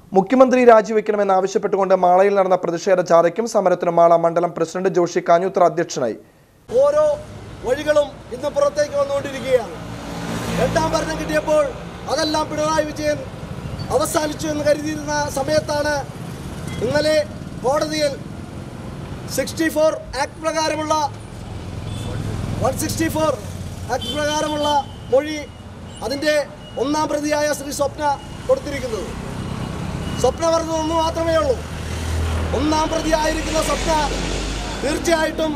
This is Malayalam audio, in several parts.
മുഖ്യമന്ത്രി രാജിവെക്കണമെന്ന് ആവശ്യപ്പെട്ടുകൊണ്ട് മാളയിൽ നടന്ന പ്രതിഷേധ ജാഥയ്ക്കും സമരത്തിനും മാള മണ്ഡലം പ്രസിഡന്റ് ജോഷി കാഞ്ഞൂത്ര അധ്യക്ഷനായി ഓരോ വഴികളും ഇന്ന് പുറത്തേക്ക് വന്നുകൊണ്ടിരിക്കുകയാണ് രണ്ടാം ഭരണം കിട്ടിയപ്പോൾ അതെല്ലാം പിണറായി വിജയൻ അവസാനിച്ചു എന്ന് കരുതിയിരുന്ന സമയത്താണ് ഇന്നലെ കോടതിയിൽ സിക്സ്റ്റി ഫോർ ആക്ട് പ്രകാരമുള്ള വൺ സിക്സ്റ്റി ഫോർ ആക്ട് പ്രകാരമുള്ള മൊഴി അതിൻ്റെ ഒന്നാം പ്രതിയായ ശ്രീ സ്വപ്ന കൊടുത്തിരിക്കുന്നത് സ്വപ്ന പറഞ്ഞത് ഒന്ന് മാത്രമേ ഉള്ളൂ ഒന്നാം പ്രതിയായിരിക്കുന്ന സ്വപ്ന തീർച്ചയായിട്ടും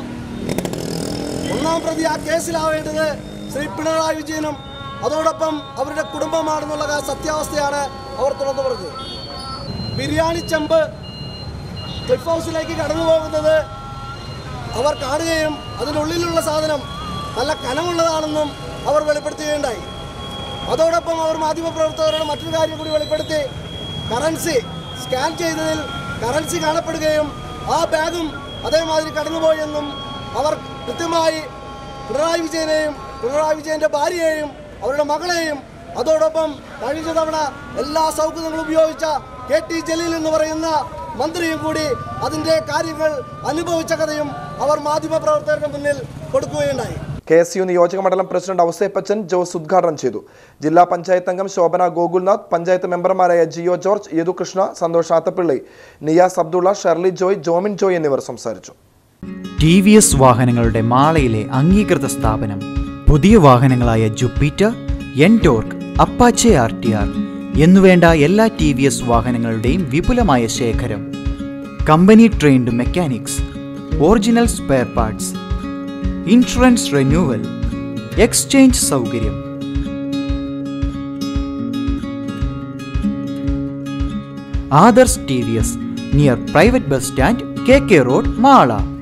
ഒന്നാം പ്രതി ആ കേസിലാവേണ്ടത് ശ്രീ പിണറായി വിജയനും അതോടൊപ്പം അവരുടെ കുടുംബമാണെന്നുള്ള ആ സത്യാവസ്ഥയാണ് അവർ തുറന്നു പറഞ്ഞത് ബിരിയാണി ചെമ്പ് ക്ലിഫ് ഹൗസിലേക്ക് കടന്നു പോകുന്നത് അവർ കാണുകയും അതിനുള്ളിലുള്ള സാധനം നല്ല കനമുള്ളതാണെന്നും അവർ വെളിപ്പെടുത്തുകയുണ്ടായി അതോടൊപ്പം അവർ മാധ്യമപ്രവർത്തകരോട് മറ്റൊരു കാര്യം കൂടി വെളിപ്പെടുത്തി കറൻസി സ്കാൻ ചെയ്തതിൽ കറൻസി കാണപ്പെടുകയും ആ ബാഗും അതേമാതിരി കടന്നുപോയെന്നും അവർ കൃത്യമായി പിണറായി വിജയനെയും പിണറായി വിജയന്റെ ഭാര്യയെയും അവരുടെ മകളെയും അതോടൊപ്പം കഴിഞ്ഞ തവണ എല്ലാ സൗകര്യങ്ങളും ഉപയോഗിച്ച കെ ടി ജലീൽ എന്ന് പറയുന്ന മന്ത്രിയും കൂടി അതിന്റെ കാര്യങ്ങൾ അനുഭവിച്ച കഥയും അവർ മാധ്യമപ്രവർത്തകരുടെ മുന്നിൽ കൊടുക്കുകയുണ്ടായി കെ എസ് യു നിയോജക മണ്ഡലം പ്രസിഡന്റ് ഔസേപ്പച്ചൻ ജോസ് ഉദ്ഘാടനം ചെയ്തു ജില്ലാ പഞ്ചായത്ത് അംഗം ശോഭന ഗോകുൽനാഥ് പഞ്ചായത്ത് മെമ്പർമാരായ ജിയോ ജോർജ് യദുകൃഷ്ണ സന്തോഷ് ആത്തപ്പിള്ളി നിയാസ് അബ്ദുള്ള ഷെർലി ജോയ് ജോമിൻ ജോയ് എന്നിവർ സംസാരിച്ചു ടി വി എസ് വാഹനങ്ങളുടെ മാളയിലെ അംഗീകൃത സ്ഥാപനം പുതിയ വാഹനങ്ങളായ Jupiter NTorq Apache R T R എന്നുവേണ്ട എല്ലാ ടി വി എസ് വാഹനങ്ങളുടെയും വിപുലമായ ശേഖരം company trained mechanics original spare parts insurance renewal exchange സൗകര്യം Adarsh T V S near private bus stand K K road Mala